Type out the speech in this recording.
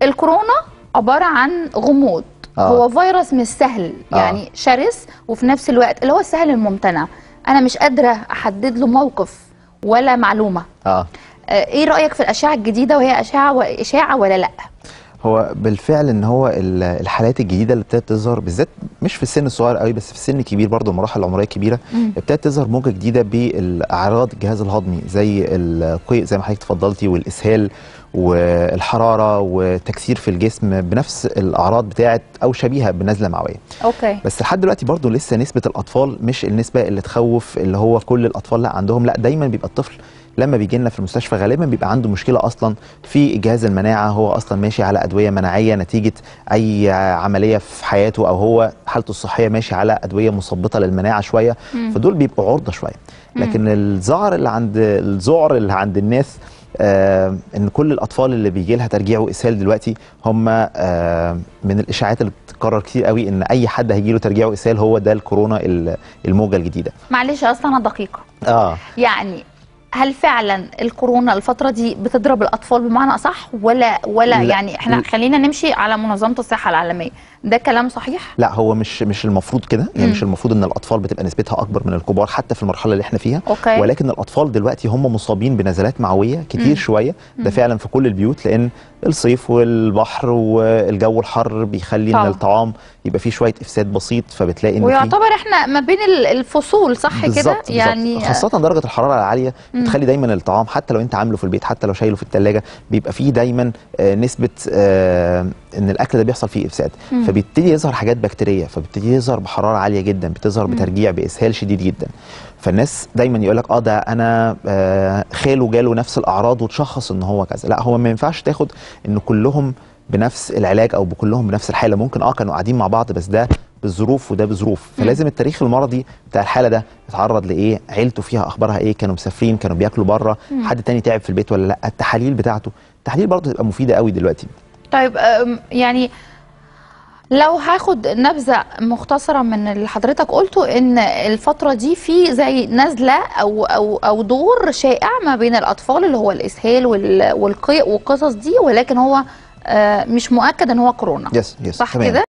الكورونا عباره عن غموض آه. هو فيروس مش سهل آه. يعني شرس وفي نفس الوقت اللي هو السهل الممتنع انا مش قادره احدد له موقف ولا معلومه اه آه، ايه رايك في الاشعه الجديده وهي اشعه واشاعه ولا لا هو بالفعل ان هو ال- الحالات الجديده اللي ابتدت تظهر بالذات مش في السن الصغير قوي بس في السن الكبير برضه المراحل العمريه الكبيره مم. ابتدت تظهر موجه جديده بالاعراض الجهاز الهضمي زي القيء زي ما حضرتك اتفضلتي والاسهال والحراره وتكسير في الجسم بنفس الاعراض بتاعت او شبيهه بنزله معويه اوكي بس لحد دلوقتي برضه لسه نسبه الاطفال مش النسبه اللي تخوف اللي هو كل الاطفال لا عندهم لا دايما بيبقى الطفل لما بيجي لنا في المستشفى غالبا بيبقى عنده مشكله اصلا في جهاز المناعه هو اصلا ماشي على ادويه مناعيه نتيجه اي عمليه في حياته او هو حالته الصحيه ماشي على ادويه مثبطه للمناعه شويه فدول بيبقوا عرضه شويه لكن الذعر اللي عند الذعر اللي عند الناس آه ان كل الاطفال اللي بيجي لها ترجيع واسهال دلوقتي هم آه من الاشاعات اللي بتتكرر كتير قوي ان اي حد هيجي له ترجيع واسهال هو ده الكورونا ال- الموجه الجديده معلش اصلا انا دقيقه اه يعني هل فعلا الكورونا الفترة دي بتضرب الأطفال بمعنى أصح ولا ولا لا. يعني احنا خلينا نمشي على منظمة الصحة العالمية ده كلام صحيح؟ لا هو مش مش المفروض كده يعني مم. مش المفروض ان الاطفال بتبقى نسبتها اكبر من الكبار حتى في المرحله اللي احنا فيها أوكي. ولكن الاطفال دلوقتي هم مصابين بنزلات معويه كتير مم. شويه ده فعلا في كل البيوت لان الصيف والبحر والجو الحر بيخلي طبعا. ان الطعام يبقى فيه شويه افساد بسيط فبتلاقي ان في ويعتبر احنا ما بين ال- الفصول صح كده؟ بالظبط بالظبط. يعني خاصة درجة الحرارة العالية مم. بتخلي دايما الطعام حتى لو انت عامله في البيت حتى لو شايله في الثلاجة بيبقى فيه دايما آه، نسبة آه، ان الاكل ده بيحصل فيه افساد مم. فبيبتدي يظهر حاجات بكتيرية فبيبتدي يظهر بحرارة عالية جدا بتظهر مم. بترجيع باسهال شديد جدا فالناس دايما يقول لك اه ده انا آه، خاله جاله نفس الاعراض وتشخص ان هو كذا لا هو ما ينفعش تاخد ان كلهم بنفس العلاج او كلهم بنفس الحاله ممكن اه كانوا قاعدين مع بعض بس ده بظروف وده بظروف فلازم التاريخ المرضي بتاع الحاله ده اتعرض لايه عيلته فيها اخبارها ايه كانوا مسافرين كانوا بياكلوا بره حد تاني تعب في البيت ولا لا التحاليل بتاعته التحاليل برضه تبقى مفيده قوي دلوقتي طيب أم، يعني لو هاخد نبذة مختصرة من اللي حضرتك قلته ان الفترة دي في زي نزلة او او او دور شائع ما بين الاطفال اللي هو الاسهال وال- والقيء والقصص دي ولكن هو آه، مش مؤكد ان هو كورونا يس يس صح تمام. كده